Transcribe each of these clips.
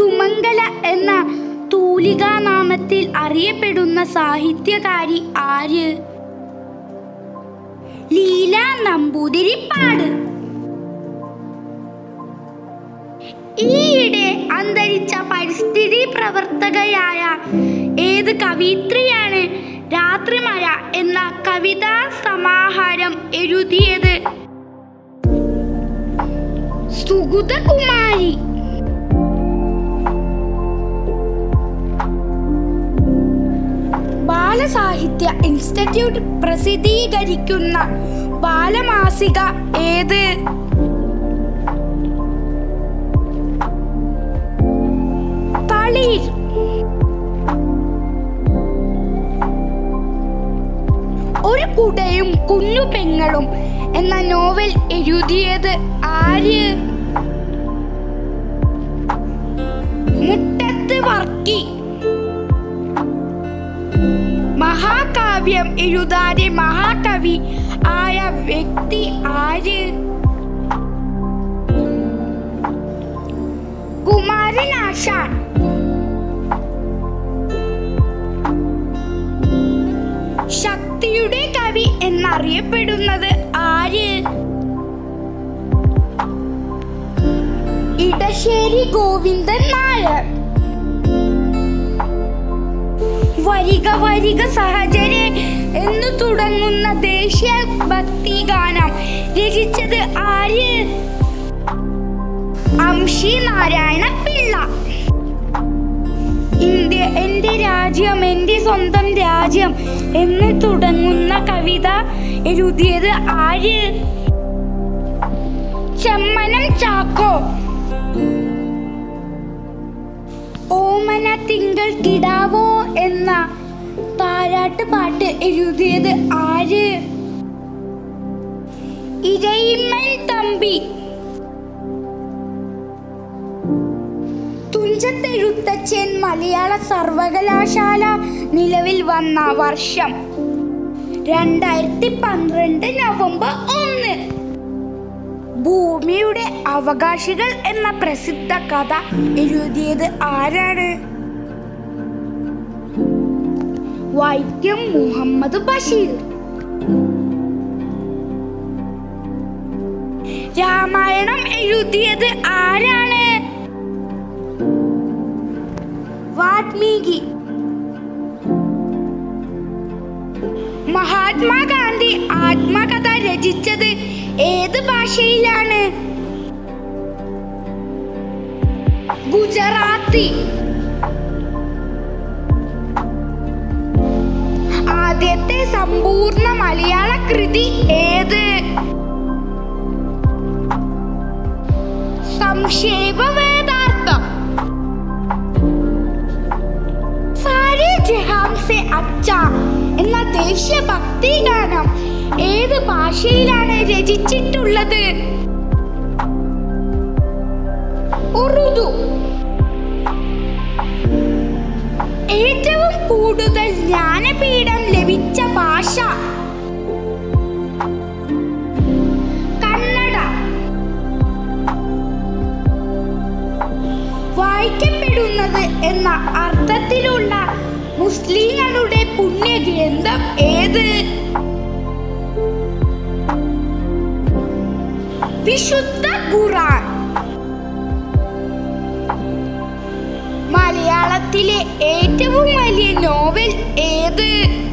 സുമംഗല എന്ന തൂലികാനാമത്തിൽ അറിയപ്പെടുന്ന സാഹിത്യകാരി ആര് ലീല നമ്പൂതിരിപ്പാട് ഈയിടെ അന്തരിച്ച പരിസ്ഥിതി പ്രവർത്തകയായ ഏത് കവിത്രിയാണ് രാത്രിമഴ എന്ന കവിതാ സമാഹാരം എഴുതിയത് സുഗതകുമാരി ബാലസാഹിത്യ ഇൻസ്റ്റിറ്റ്യൂട്ട് പ്രസിദ്ധീകരിക്കുന്ന ബാലമാസിക ഏത് തളിർ ഒരു കുടയും കുഞ്ഞു പെങ്ങളും എന്ന നോവൽ എഴുതിയത് ആര് മുട്ടത്ത് വർക്കി മഹാകാവ്യം എഴുതാതെ മഹാകവി ആയ വ്യക്തി ആര് കുമാരനാശാൻ ശക്തിയുടെ കവി എന്നറിയപ്പെടുന്നത് ആര് ഇടശ്ശേരി ഗോവിന്ദൻ നായർ വരിക വരിക സഹചരെ എന്നു തുടങ്ങുന്ന ദേശീയ ഭക്തി ഗാനം രചിച്ചത് ആര് അംഷി നാരായണ പിള്ള ഇന്ത്യ എൻ്റെ രാജ്യം എൻ്റെ സ്വന്തം രാജ്യം എന്ന് തുടങ്ങുന്ന കവിത എഴുതിയത് ആര് ചെമ്മനം ചാക്കോ ഓമന തിങ്കൾ കിടാവോ എന്ന താരാട്ട് പാട്ട് എഴുതിയത് ആര് ഇരയിമ്മൻ തമ്പി തുഞ്ചത്തെഴുത്തച്ഛൻ മലയാള സർവകലാശാല നിലവിൽ വന്ന വർഷം രണ്ടായിരത്തി പന്ത്രണ്ട് നവംബർ ഒന്ന് ഭൂമിയുടെ അവകാശികൾ എന്ന പ്രസിദ്ധ കഥ എഴുതിയത് ആരാണ് വൈക്കം മുഹമ്മദ് ബഷീർ രാമായണം എഴുതിയത് ആരാണ് വാൽമീകി മഹാത്മാഗാന്ധി ആത്മകഥ രചിച്ചത് ഏത് ഭാഷയിലാണ് ഗുജറാത്തി ആദ്യത്തെ സമ്പൂർണ്ണ മലയാള കൃതി ഏത് സംക്ഷേപ വേദാർത്ഥം സാരേ ജഹാം സെ അച്ഛ എന്ന ദേശീയ ഭക്തി ഗാനം ഏത് ഭാഷയിലാണ് രചിച്ചിട്ടുള്ളത് ഉറുദു ഏറ്റവും കൂടുതൽ ജ്ഞാനപീഠം ലഭിച്ച ഭാഷ കന്നഡ വായിക്കപ്പെടുന്നത് എന്ന അർത്ഥത്തിലുള്ള മുസ്ലിങ്ങളുടെ പുണ്യഗ്രന്ഥം ഏത് വിശുദ്ധ ഖുറാൻ മലയാളത്തിലെ ഏറ്റവും വലിയ നോവൽ ഏത്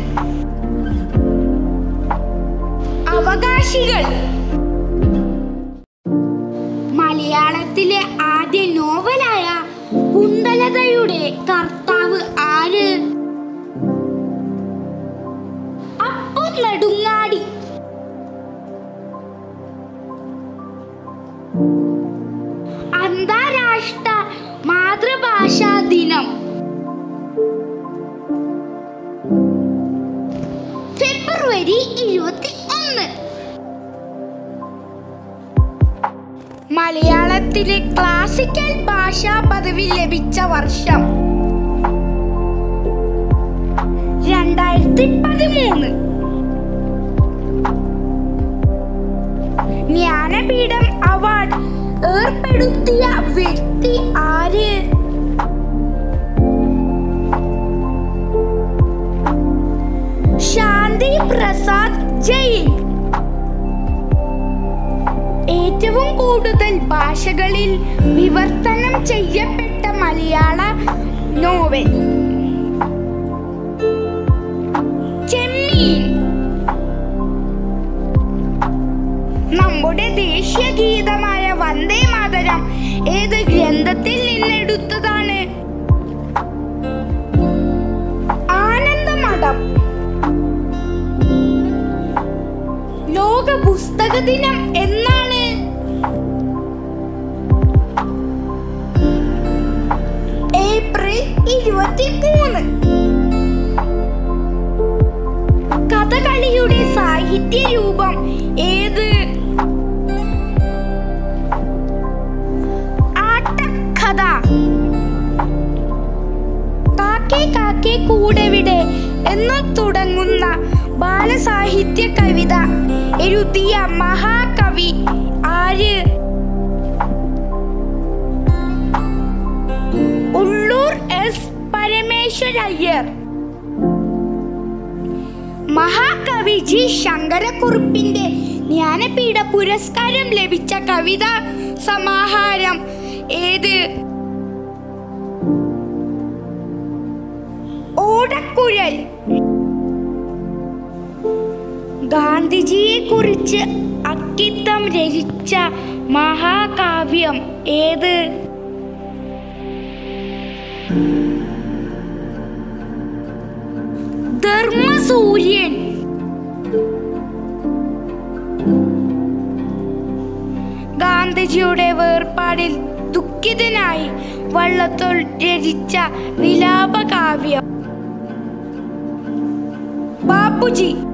അവകാശികൾ മലയാളത്തിലെ ആദ്യ നോവലായ കുന്തലതയുടെ കർത്താവ് ആര് അപ്പു നെടുങ്ങാടി അന്താരാഷ്ട്ര മാതൃഭാഷാ ദിനം ഫെബ്രുവരി ഇരുപത്തി ഒന്ന് മലയാളത്തിലെ ക്ലാസിക്കൽ ഭാഷാ പദവി ലഭിച്ച വർഷം രണ്ടായിരത്തി പതിമൂന്ന് ജ്ഞാനപീഠം അവാർഡ് ഏർപ്പെടുത്തിയ വ്യക്തി ആര് ജയിൽ ഏറ്റവും കൂടുതൽ ഭാഷകളിൽ വിവർത്തനം ചെയ്യപ്പെട്ട മലയാള നോവൽ ചെമ്മീൻ നമ്മുടെ ദേശീയ ഗീതമായ വന്ദേ മാതരം ഏത് ഗ്രന്ഥത്തിൽ നിന്നെടുത്തതാണ് ആനന്ദമഠം ലോക പുസ്തക ദിനം എന്നാണ് ഏപ്രിൽ ഇരുപത്തിമൂന്ന് കഥകളിയുടെ സാഹിത്യ രൂപം ഏത് ആട്ടക്കഥ കാക്കേ കാക്കേ കൂടെവിടെ എന്ന് തുടങ്ങുന്ന ബാലസാഹിത്യ കവിത എഴുതിയ മഹാകവി ആര് ഉള്ളൂർ എസ് പരമേശ്വരയ്യർ മഹാകവി ജി ശങ്കരക്കുറുപ്പിന്റെ ജ്ഞാനപീഠ പുരസ്കാരം ലഭിച്ച കവിത സമാഹാരം ഏത് ഓടക്കുഴൽ ഗാന്ധിജിയെ കുറിച്ച് അക്കിത്തം രചിച്ച മഹാകാവ്യം ഏത് ധർമ്മസൂര്യൻ ഗാന്ധിജിയുടെ വേർപാടിൽ ദുഃഖിതനായി വള്ളത്തോൾ രചിച്ച വിലാപകാവ്യം ബാപ്പുജി